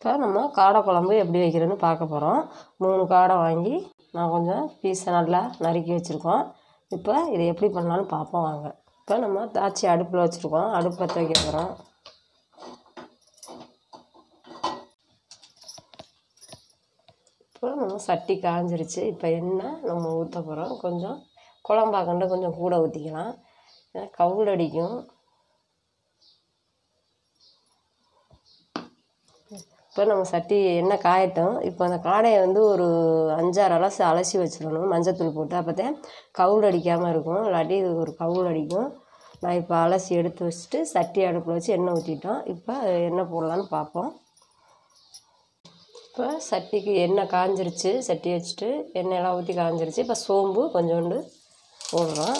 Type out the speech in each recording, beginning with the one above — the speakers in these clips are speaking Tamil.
இப்போ நம்ம காடை குழம்பு எப்படி வைக்கிறதுன்னு பார்க்க போகிறோம் மூணு காடை வாங்கி நான் கொஞ்சம் பீஸை நல்லா நறுக்கி வச்சுருக்கோம் இப்போ இதை எப்படி பண்ணலான்னு பார்ப்போம் வாங்க இப்போ நம்ம தாச்சி அடுப்பில் வச்சுருக்கோம் அடுப்பு பற்ற வைக்க போகிறோம் இப்போ நம்ம சட்டி காஞ்சிருச்சு இப்போ எண்ணெய் நம்ம ஊற்ற போகிறோம் கொஞ்சம் குழம்பாக்கண்டு கொஞ்சம் கூட ஊற்றிக்கலாம் ஏன்னா கவுள் அடிக்கும் இப்போ நம்ம சட்டி எண்ணெய் காயட்டும் இப்போ அந்த காடையை வந்து ஒரு அஞ்சாறு அலசி அலசி வச்சிடணும் மஞ்சத்தூள் போட்டு அப்போ தான் கவுள் அடிக்காமல் இருக்கும் இல்லாட்டி இது ஒரு கவுள் அடிக்கும் நான் இப்போ அலசி எடுத்து வச்சுட்டு சட்டி அடுப்பில் வச்சு எண்ணெய் ஊற்றிட்டோம் இப்போ எண்ணெய் போடலான்னு பார்ப்போம் இப்போ சட்டிக்கு எண்ணெய் காஞ்சிருச்சு சட்டி வச்சுட்டு எண்ணெயெல்லாம் ஊற்றி காஞ்சிருச்சு இப்போ சோம்பு கொஞ்சோண்டு போடுறோம்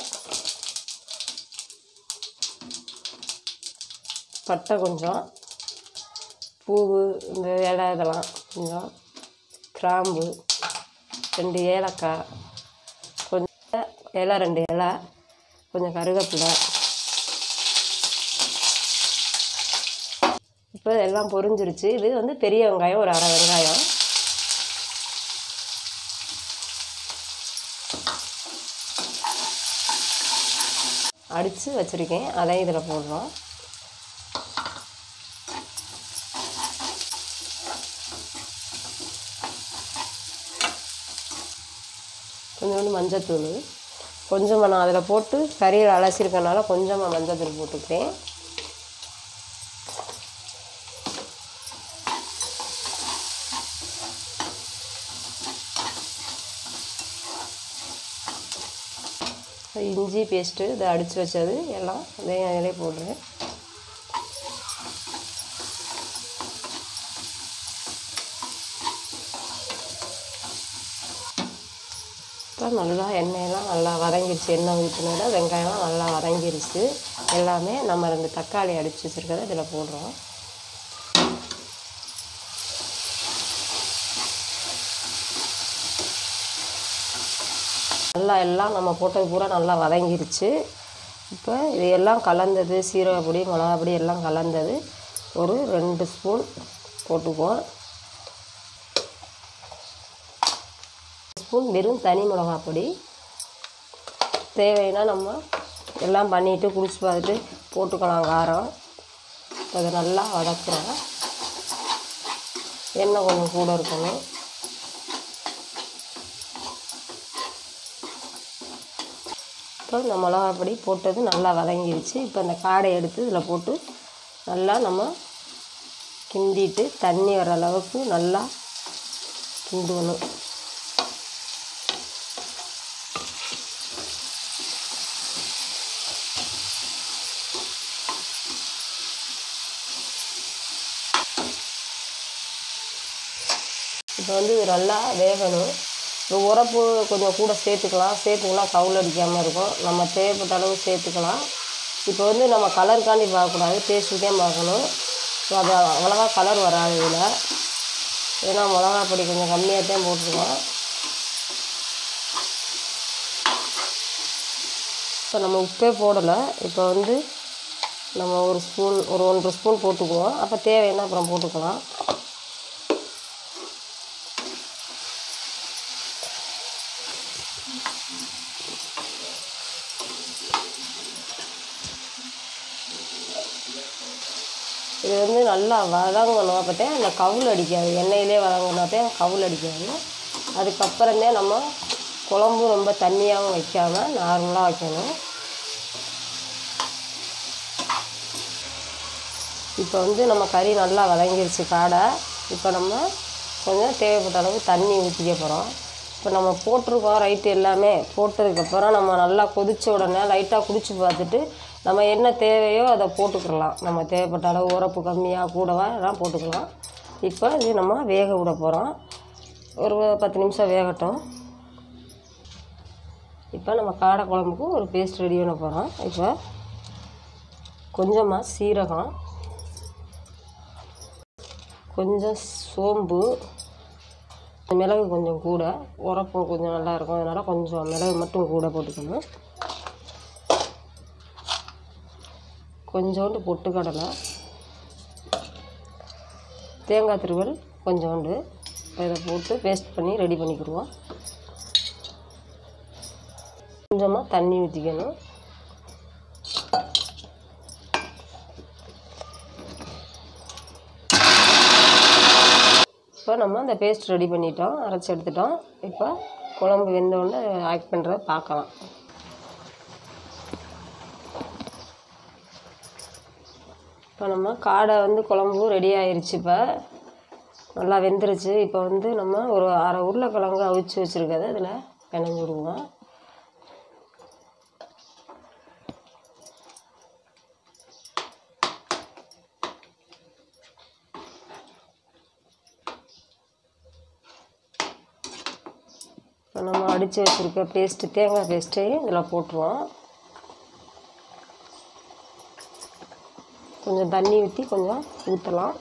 பட்டை கொஞ்சம் பூவு இந்த இலை இதெல்லாம் கொஞ்சம் கிராம்பு ரெண்டு ஏலக்காய் கொஞ்சம் இலை ரெண்டு இலை கொஞ்சம் கருவேப்பிலை இப்போ எல்லாம் பொரிஞ்சிருச்சு இது வந்து பெரிய வெங்காயம் ஒரு அரை வெங்காயம் அடித்து வச்சுருக்கேன் அதையும் இதில் போடுறோம் கொஞ்சோண்டு மஞ்சத்தூள் கொஞ்சமாக நான் அதில் போட்டு கறியில் அலசிருக்கனால கொஞ்சமாக மஞ்சத்தூள் போட்டுக்கிறேன் இஞ்சி பேஸ்ட்டு இதை அடித்து வச்சது எல்லாம் இதையும் அதிலே போடுறேன் இப்போ நல்லா எண்ணெயெல்லாம் நல்லா வதங்கிருச்சு எண்ணெய் ஊற்றினோட வெங்காயம்லாம் நல்லா வதங்கிருச்சு எல்லாமே நம்ம ரெண்டு தக்காளி அடித்து வச்சுருக்கத இதில் போடுறோம் நல்லா எல்லாம் நம்ம போட்டது பூரா நல்லா வதங்கிருச்சு இப்போ இது எல்லாம் கலந்தது சீரக பொடி மிளகா பொடி எல்லாம் கலந்தது ஒரு ரெண்டு ஸ்பூன் போட்டுக்குவோம் ஸ்பூன் வெறும் தனி மிளகா பொடி தேவைன்னா நம்ம எல்லாம் பண்ணிவிட்டு குடிச்சு பார்த்துட்டு போட்டுக்கலாம் காரம் அதை நல்லா வதக்குறோம் எண்ணெய் கொஞ்சம் கூட இருக்கணும் இப்போ இந்த மிளகா பொடி போட்டது நல்லா வதங்கிருச்சு இப்போ இந்த காடை எடுத்து இதில் போட்டு நல்லா நம்ம கிண்டிட்டு தண்ணி வர அளவுக்கு நல்லா கிண்டணும் இப்போ வந்து இது நல்லா வேகணும் இப்போ உரப்பு கொஞ்சம் கூட சேர்த்துக்கலாம் சேர்த்துக்கலாம் கவுள் அடிக்காமல் இருக்கும் நம்ம தேவைப்பட்ட அளவு சேர்த்துக்கலாம் இப்போ வந்து நம்ம கலருக்காண்டி பார்க்கக்கூடாது டேஸ்ட்டுக்கே பார்க்கணும் அது அவ்வளோவா கலர் வராது இதில் ஏன்னா மிளகா பொடி கொஞ்சம் கம்மியாக தான் போட்டுருக்கோம் இப்போ நம்ம உப்பே போடலை இப்போ வந்து நம்ம ஒரு ஸ்பூன் ஒரு ஒன்றரை ஸ்பூன் போட்டுக்குவோம் அப்போ தேவைன்னா அப்புறம் போட்டுக்கலாம் இது வந்து நல்லா வதங்கணும் அப்போ தான் அந்த கவுள் அடிக்காது எண்ணெயிலே வதங்கினா தான் கவுள் அடிக்காது அதுக்கப்புறம் தான் நம்ம குழம்பு ரொம்ப தண்ணியாகவும் வைக்காமல் நார்மலாக வைக்கணும் இப்போ வந்து நம்ம கறி நல்லா வதங்கிருச்சு காடை இப்போ நம்ம கொஞ்சம் தேவைப்பட்ட அளவு தண்ணி ஊற்றிக்க போகிறோம் இப்போ நம்ம போட்டிருக்கோம் ரைட்டு எல்லாமே போட்டதுக்கப்புறம் நம்ம நல்லா கொதித்த உடனே லைட்டாக குடிச்சு பார்த்துட்டு நம்ம என்ன தேவையோ அதை போட்டுக்கலாம் நம்ம தேவைப்பட்ட அளவு உரப்பு கம்மியாக கூடவா எல்லாம் போட்டுக்கலாம் இப்போ இது நம்ம வேக விட போகிறோம் ஒரு பத்து நிமிஷம் வேகட்டும் இப்போ நம்ம காடை குழம்புக்கு ஒரு பேஸ்ட் ரெடி பண்ண போகிறோம் இப்போ கொஞ்சமாக சீரகம் கொஞ்சம் சோம்பு மிளகு கொஞ்சம் கூட உரப்பு கொஞ்சம் நல்லா இருக்கும் அதனால் கொஞ்சம் மிளகு மட்டும் கூட போட்டுக்கணும் கொஞ்சோண்டு பொட்டுக்கடலை தேங்காய் துருவல் கொஞ்சோண்டு இதை போட்டு பேஸ்ட் பண்ணி ரெடி பண்ணிக்கிடுவோம் கொஞ்சமாக தண்ணி ஊற்றிக்கணும் இப்போ நம்ம அந்த பேஸ்ட் ரெடி பண்ணிட்டோம் அரைச்சி எடுத்துட்டோம் இப்போ குழம்பு வெந்தோடனே ஆட் பண்ணுறத பார்க்கலாம் இப்போ நம்ம காடை வந்து குழம்பு ரெடி ஆயிருச்சு இப்போ நல்லா வெந்துருச்சு இப்போ வந்து நம்ம ஒரு அரை உருளைக்கிழங்கு அவிச்சு வச்சுருக்கதை இதில் பிணைஞ்சு விடுவோம் இப்போ நம்ம அடித்து வச்சுருக்க பேஸ்ட்டு தேங்காய் பேஸ்ட்டையும் இதில் போட்டுருவோம் கொஞ்சம் தண்ணி ஊற்றி கொஞ்சம் ஊற்றலாம்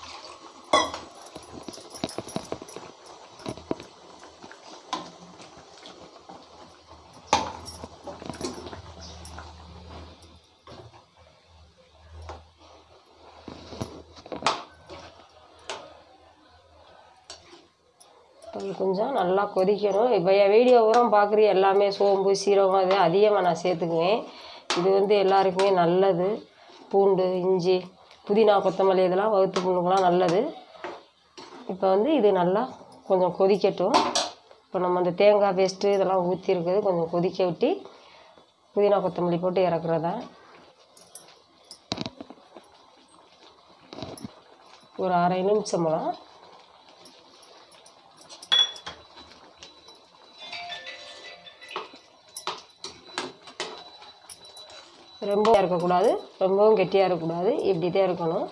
அது கொஞ்சம் நல்லா கொதிக்கணும் இப்போ என் வீடியோ உரம் பார்க்குற எல்லாமே சோம்பு சீரகம் அது அதிகமாக நான் சேர்த்துக்குவேன் இது வந்து எல்லாருக்குமே நல்லது பூண்டு இஞ்சி புதினா கொத்தமல்லி இதெல்லாம் வகுத்து புண்ணுக்கெலாம் நல்லது இப்போ வந்து இது நல்லா கொஞ்சம் கொதிக்கட்டும் இப்போ நம்ம அந்த தேங்காய் பேஸ்ட்டு இதெல்லாம் ஊற்றி இருக்குது கொஞ்சம் கொதிக்க விட்டு புதினா கொத்தமல்லி போட்டு இறக்குறதா ஒரு அரை நிமிஷமெல்லாம் ரொம்ப இருக்கக்கூடாது ரொம்பவும் கெட்டியாக இருக்கக்கூடாது இப்படி தான் இருக்கணும்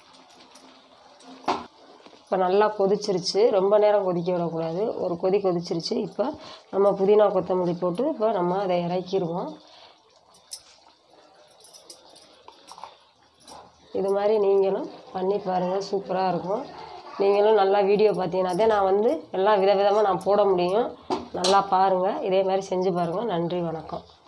இப்போ நல்லா கொதிச்சிருச்சு ரொம்ப நேரம் கொதிக்க விடக்கூடாது ஒரு கொதி கொதிச்சிருச்சு இப்போ நம்ம புதினா கொத்தமல்லி போட்டு இப்போ நம்ம அதை இறக்கிடுவோம் இது மாதிரி நீங்களும் பண்ணி பாருங்கள் சூப்பராக இருக்கும் நீங்களும் நல்லா வீடியோ பார்த்தீங்கன்னா தான் நான் வந்து எல்லாம் விதவிதமாக நான் போட முடியும் நல்லா பாருங்கள் இதே மாதிரி செஞ்சு பாருங்கள் நன்றி வணக்கம்